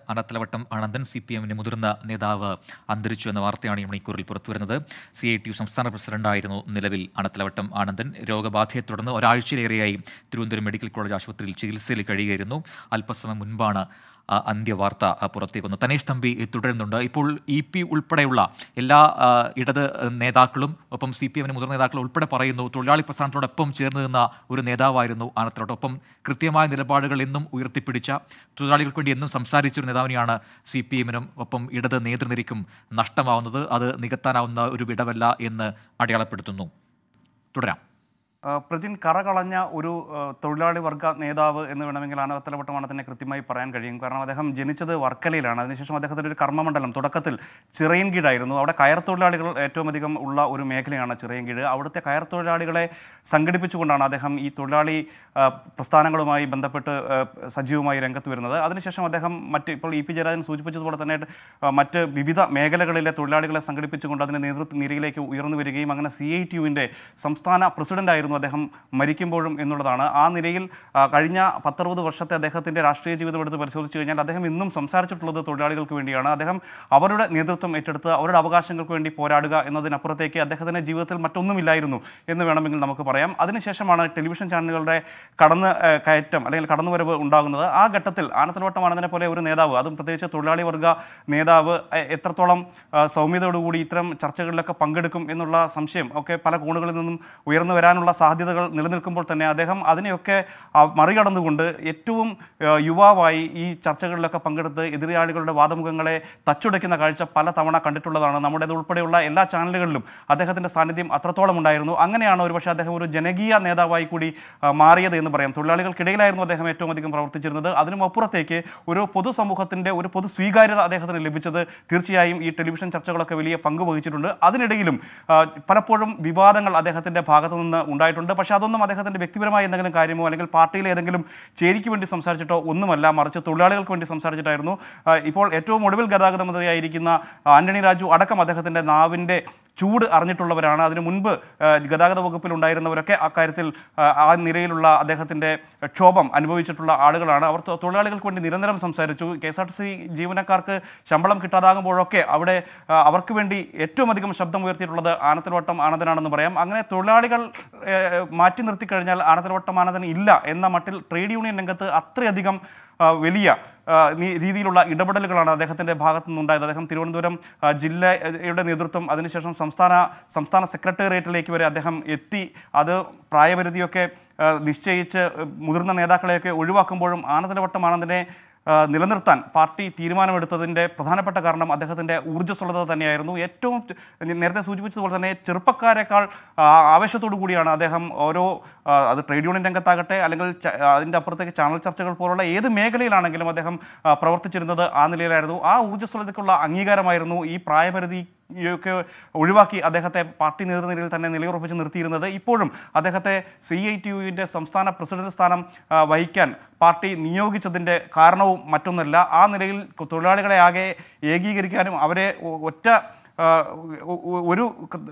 അനത്തലവട്ടം Anandan C P എമ്മിന്റെ മുതിർന്ന നേതാവ് അന്തരിച്ചു എന്ന വാർത്തയാണ് ഈ മണിക്കൂറിൽ പുറത്തുവരുന്നത് സി ഐ ടി യു സംസ്ഥാന പ്രസിഡന്റായിരുന്നു നിലവിൽ അനത്തലവട്ടം ആനന്ദൻ രോഗബാധയെ തുടർന്ന് ഒരാഴ്ചയിലേറെയായി തിരുവനന്തപുരം മെഡിക്കൽ കോളേജ് ആശുപത്രിയിൽ ചികിത്സയിൽ കഴിയുകയായിരുന്നു അല്പസമയം മുൻപാണ് ആ, അന്ത്യവാർത്ത ആ, പുറത്തേക്ക് വന്നു തനേഷ് തമ്പി തുടരുന്നുണ്ട് ഇപ്പോൾ ഇ പി ഉൾപ്പെടെയുള്ള എല്ലാ ആ, ഇടത് നേതാക്കളും ഒപ്പം സി പി എമ്മിന് മുതിർന്ന നേതാക്കളും ഉൾപ്പെടെ പറയുന്നു തൊഴിലാളി പ്രസ്ഥാനത്തോടൊപ്പം ചേർന്ന് നിന്ന ഒരു നേതാവായിരുന്നു ആനത്തലോടൊപ്പം കൃത്യമായ നിലപാടുകൾ എന്നും ഉയർത്തിപ്പിടിച്ച തൊഴിലാളികൾക്ക് വേണ്ടി എന്നും സംസാരിച്ച ഒരു നേതാവിനെയാണ് സി പി എമ്മിനും ഒപ്പം ഇടത് നേതൃനിരയ്ക്കും നഷ്ടമാവുന്നത് അത് നികത്താനാവുന്ന ഒരു വിടവല്ല എന്ന് അടയാളപ്പെടുത്തുന്നു തുടരാം ആ, പ്രജിൻ കറകളഞ്ഞ ഒരു ആ, തൊഴിലാളി വർഗ നേതാവ് എന്ന് വേണമെങ്കിൽ ആനവത്തലവട്ടമാണ് തന്നെ കൃത്യമായി പറയാൻ കഴിയും കാരണം അദ്ദേഹം ജനിച്ചത് വർക്കലയിലാണ് അതിനുശേഷം അദ്ദേഹത്തിൻ്റെ ഒരു കർമ്മമണ്ഡലം തുടക്കത്തിൽ ചിറയൻകീഴായിരുന്നു അവിടെ കയർ തൊഴിലാളികൾ ഏറ്റവും അധികം ഉള്ള ഒരു മേഖലയാണ് ചിറയൻകീഴ് അവിടുത്തെ കയർ തൊഴിലാളികളെ സംഘടിപ്പിച്ചുകൊണ്ടാണ് അദ്ദേഹം ഈ തൊഴിലാളി ആ, പ്രസ്ഥാനങ്ങളുമായി ബന്ധപ്പെട്ട് ആ, സജീവമായി രംഗത്ത് വരുന്നത് അതിനുശേഷം അദ്ദേഹം മറ്റ് ഇപ്പോൾ ഇ പി ജയരാജൻ സൂചിപ്പിച്ചതുപോലെ തന്നെ ആ, മറ്റ് വിവിധ മേഖലകളിലെ തൊഴിലാളികളെ സംഘടിപ്പിച്ചുകൊണ്ട് അതിന് നേതൃത്വ നിരയിലേക്ക് ഉയർന്നു വരികയും അങ്ങനെ സി ഐ ടി യുവിൻ്റെ സംസ്ഥാന പ്രസിഡന്റായിരുന്നു അദ്ദേഹം മരിക്കുമ്പോഴും എന്നുള്ളതാണ് ആ നിലയിൽ ആ, കഴിഞ്ഞ പത്തറുപത് വർഷത്തെ അദ്ദേഹത്തിൻ്റെ രാഷ്ട്രീയ ജീവിതം എടുത്ത് പരിശോധിച്ചു കഴിഞ്ഞാൽ അദ്ദേഹം ഇന്നും സംസാരിച്ചിട്ടുള്ളത് തൊഴിലാളികൾക്ക് വേണ്ടിയാണ് അദ്ദേഹം അവരുടെ നേതൃത്വം ഏറ്റെടുത്ത് അവരുടെ അവകാശങ്ങൾക്ക് വേണ്ടി പോരാടുക എന്നതിനപ്പുറത്തേക്ക് അദ്ദേഹത്തിൻ്റെ ജീവിതത്തിൽ മറ്റൊന്നുമില്ലായിരുന്നു എന്ന് വേണമെങ്കിൽ നമുക്ക് പറയാം അതിനുശേഷമാണ് ടെലിവിഷൻ ചാനലുകളുടെ കടന്ന് ആ, കയറ്റം അല്ലെങ്കിൽ കടന്നുവരവ് ഉണ്ടാകുന്നത് ആ ഘട്ടത്തിൽ ആനത്തലോട്ടമാണെന്നതിനെ പോലെ ഒരു നേതാവ് അതും പ്രത്യേകിച്ച് തൊഴിലാളി വർഗ നേതാവ് എ- എത്രത്തോളം ആ, സൗമ്യതയോടുകൂടി ഇത്തരം ചർച്ചകളിലൊക്കെ പങ്കെടുക്കും എന്നുള്ള സംശയം ഒക്കെ പല കോണുകളിൽ നിന്നും ഉയർന്നു വരാനുള്ള സാധ്യതകൾ നിലനിൽക്കുമ്പോൾ തന്നെ അദ്ദേഹം അതിനെയൊക്കെ ആ, മറികടന്നുകൊണ്ട് ഏറ്റവും ആ, യുവാവായി ഈ ചർച്ചകളിലൊക്കെ പങ്കെടുത്ത് എതിരാളികളുടെ വാദമുഖങ്ങളെ തച്ചുടയ്ക്കുന്ന കാഴ്ച പല തവണ കണ്ടിട്ടുള്ളതാണ് നമ്മുടേത് ഉൾപ്പെടെയുള്ള എല്ലാ ചാനലുകളിലും അദ്ദേഹത്തിൻ്റെ സാന്നിധ്യം അത്രത്തോളം ഉണ്ടായിരുന്നു അങ്ങനെയാണ് ഒരുപക്ഷെ അദ്ദേഹം ഒരു ജനകീയ നേതാവായി കൂടി ആ, മാറിയത് എന്ന് പറയാം തൊഴിലാളികൾക്കിടയിലായിരുന്നു അദ്ദേഹം ഏറ്റവും അധികം പ്രവർത്തിച്ചിരുന്നത് അതിനും അപ്പുറത്തേക്ക് ഒരു പൊതുസമൂഹത്തിൻ്റെ ഒരു പൊതു സ്വീകാര്യത അദ്ദേഹത്തിന് ലഭിച്ചത് തീർച്ചയായും ഈ ടെലിവിഷൻ ചർച്ചകളൊക്കെ വലിയ പങ്ക് വഹിച്ചിട്ടുണ്ട് അതിനിടയിലും ആ, പലപ്പോഴും വിവാദങ്ങൾ അദ്ദേഹത്തിൻ്റെ ഭാഗത്തു നിന്ന് ഉണ്ടായിട്ടുണ്ട് പക്ഷേ അതൊന്നും അദ്ദേഹത്തിൻ്റെ വ്യക്തിപരമായ എന്തെങ്കിലും കാര്യമോ അല്ലെങ്കിൽ പാർട്ടിയിലെ ഏതെങ്കിലും ചേരിക്ക് വേണ്ടി സംസാരിച്ചിട്ടോ ഒന്നുമല്ല മറിച്ച് തൊഴിലാളികൾക്ക് വേണ്ടി സംസാരിച്ചിട്ടായിരുന്നു ആ, ഇപ്പോൾ ഏറ്റവും ഒടുവിൽ ഗതാഗത മന്ത്രിയായിരിക്കുന്ന ആന്റണി രാജു അടക്കം അദ്ദേഹത്തിൻ്റെ നാവിൻ്റെ ചൂട് അറിഞ്ഞിട്ടുള്ളവരാണ് അതിനു മുൻപ് ആ, ഗതാഗത വകുപ്പിൽ ഉണ്ടായിരുന്നവരൊക്കെ അക്കാര്യത്തിൽ ആ, ആ നിരയിലുള്ള അദ്ദേഹത്തിൻ്റെ ക്ഷോഭം അനുഭവിച്ചിട്ടുള്ള ആളുകളാണ് അവർ തൊ- തൊഴിലാളികൾക്ക് വേണ്ടി നിരന്തരം സംസാരിച്ചു K S R T C ജീവനക്കാർക്ക് ശമ്പളം കിട്ടാതാകുമ്പോഴൊക്കെ അവിടെ ആ, അവർക്ക് വേണ്ടി ഏറ്റവും അധികം ശബ്ദം ഉയർത്തിയിട്ടുള്ളത് ആനത്തലവട്ടം ആനന്ദനാണെന്ന് പറയാം അങ്ങനെ തൊഴിലാളികൾ ഏ, മാറ്റി നിർത്തിക്കഴിഞ്ഞാൽ ആനത്തലവട്ടം ആനന്ദൻ ഇല്ല എന്ന മട്ടിൽ ട്രേഡ് യൂണിയൻ രംഗത്ത് അത്രയധികം ആ, വലിയ ആ, നീ- രീതിയിലുള്ള ഇടപെടലുകളാണ് അദ്ദേഹത്തിൻ്റെ ഭാഗത്തു നിന്നുണ്ടായത് അദ്ദേഹം തിരുവനന്തപുരം ആ, ജില്ലയുടെ നേതൃത്വം അതിനുശേഷം സംസ്ഥാന സംസ്ഥാന സെക്രട്ടേറിയറ്റിലേക്ക് വരെ അദ്ദേഹം എത്തി അത് പ്രായപരിധിയൊക്കെ ആ, നിശ്ചയിച്ച് മുതിർന്ന നേതാക്കളെയൊക്കെ ഒഴിവാക്കുമ്പോഴും ആനന്ദവട്ടം ആനന്ദിനെ ആ, നിലനിർത്താൻ പാർട്ടി തീരുമാനമെടുത്തതിൻ്റെ പ്രധാനപ്പെട്ട കാരണം അദ്ദേഹത്തിൻ്റെ ഊർജ്ജസ്വലത തന്നെയായിരുന്നു ഏറ്റവും ത- നേരത്തെ സൂചിപ്പിച്ചതുപോലെ തന്നെ ചെറുപ്പക്കാരെക്കാൾ ആ, ആവേശത്തോടു കൂടിയാണ് അദ്ദേഹം ഓരോ ആ, അത് ട്രേഡ് യൂണിയൻ രംഗത്താകട്ടെ അല്ലെങ്കിൽ ച- അതിൻ്റെ അപ്പുറത്തേക്ക് ചാനൽ ചർച്ചകൾ പോലുള്ള ഏത് മേഖലയിലാണെങ്കിലും അദ്ദേഹം ആ, പ്രവർത്തിച്ചിരുന്നത് ആ നിലയിലായിരുന്നു ആ ഊർജ്ജസ്വലതയ്ക്കുള്ള അംഗീകാരമായിരുന്നു ഈ പ്രായപരിധി ഒക്കെ ഒഴിവാക്കി അദ്ദേഹത്തെ പാർട്ടി നേതൃനിരയിൽ തന്നെ നിലയുറപ്പിച്ച് നിർത്തിയിരുന്നത് ഇപ്പോഴും അദ്ദേഹത്തെ സി ഐ ടി യുവിൻ്റെ സംസ്ഥാന പ്രസിഡന്റ് സ്ഥാനം ആ, വഹിക്കാൻ പാർട്ടി നിയോഗിച്ചതിൻ്റെ കാരണവും മറ്റൊന്നല്ല ആ നിലയിൽ തൊഴിലാളികളെ ആകെ ഏകീകരിക്കാനും അവരെ ഒ- ഒറ്റ ആ, ഒ- ഒ- ഒരു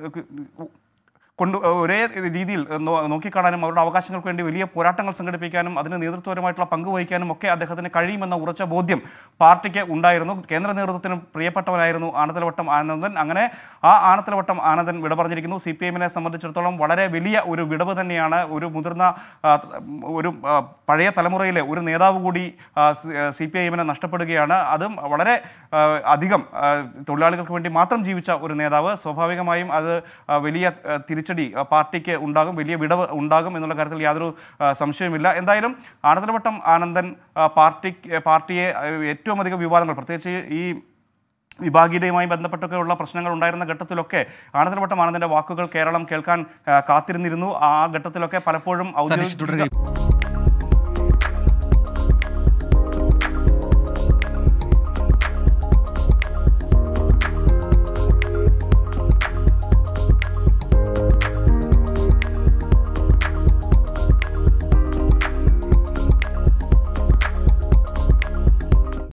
കൊണ്ട് ഒരേ രീതിയിൽ നോ- നോക്കിക്കാണാനും അവരുടെ അവകാശങ്ങൾക്ക് വേണ്ടി വലിയ പോരാട്ടങ്ങൾ സംഘടിപ്പിക്കാനും അതിന് നേതൃത്വപരമായിട്ടുള്ള പങ്ക് വഹിക്കാനും ഒക്കെ അദ്ദേഹത്തിന് കഴിയുമെന്ന ഉറച്ച ബോധ്യം പാർട്ടിക്ക് ഉണ്ടായിരുന്നു കേന്ദ്ര നേതൃത്വത്തിനും പ്രിയപ്പെട്ടവനായിരുന്നു ആനത്തലവട്ടം ആനന്ദൻ അങ്ങനെ ആ ആനത്തലവട്ടം ആനന്ദൻ വിട പറഞ്ഞിരിക്കുന്നു സി പി എമ്മിനെ സംബന്ധിച്ചിടത്തോളം വളരെ വലിയ ഒരു വിടവ് തന്നെയാണ് ഒരു മുതിർന്ന ആ, ഒരു ആ, പഴയ തലമുറയിലെ ഒരു നേതാവ് കൂടി സി പി ഐ എമ്മിനെ നഷ്ടപ്പെടുകയാണ് അതും വളരെ ആ, അധികം ആ, തൊഴിലാളികൾക്ക് വേണ്ടി മാത്രം ജീവിച്ച ഒരു നേതാവ് സ്വാഭാവികമായും അത് ആ, വലിയ ആ, തിരിച്ചടി ആ, പാർട്ടിക്ക് ഉണ്ടാകും വലിയ വിടവ് ഉണ്ടാകും എന്നുള്ള കാര്യത്തിൽ യാതൊരു ആ, സംശയവുമില്ല എന്തായാലും ആനന്ദവട്ടം ആനന്ദൻ ആ, പാർട്ടി പാർട്ടിയെ ആ, ഏറ്റവും അധികം വിവാദങ്ങൾ പ്രത്യേകിച്ച് ഈ വിഭാഗീയതയുമായി ബന്ധപ്പെട്ടൊക്കെയുള്ള പ്രശ്നങ്ങൾ ഉണ്ടായിരുന്ന ഘട്ടത്തിലൊക്കെ ആനന്ദവട്ടം ആനന്ദൻ്റെ വാക്കുകൾ കേരളം കേൾക്കാൻ ആ, കാത്തിരുന്നിരുന്നു ആ ഘട്ടത്തിലൊക്കെ പലപ്പോഴും സതീഷ് ഔദ്യോഗിക തുടരുകയും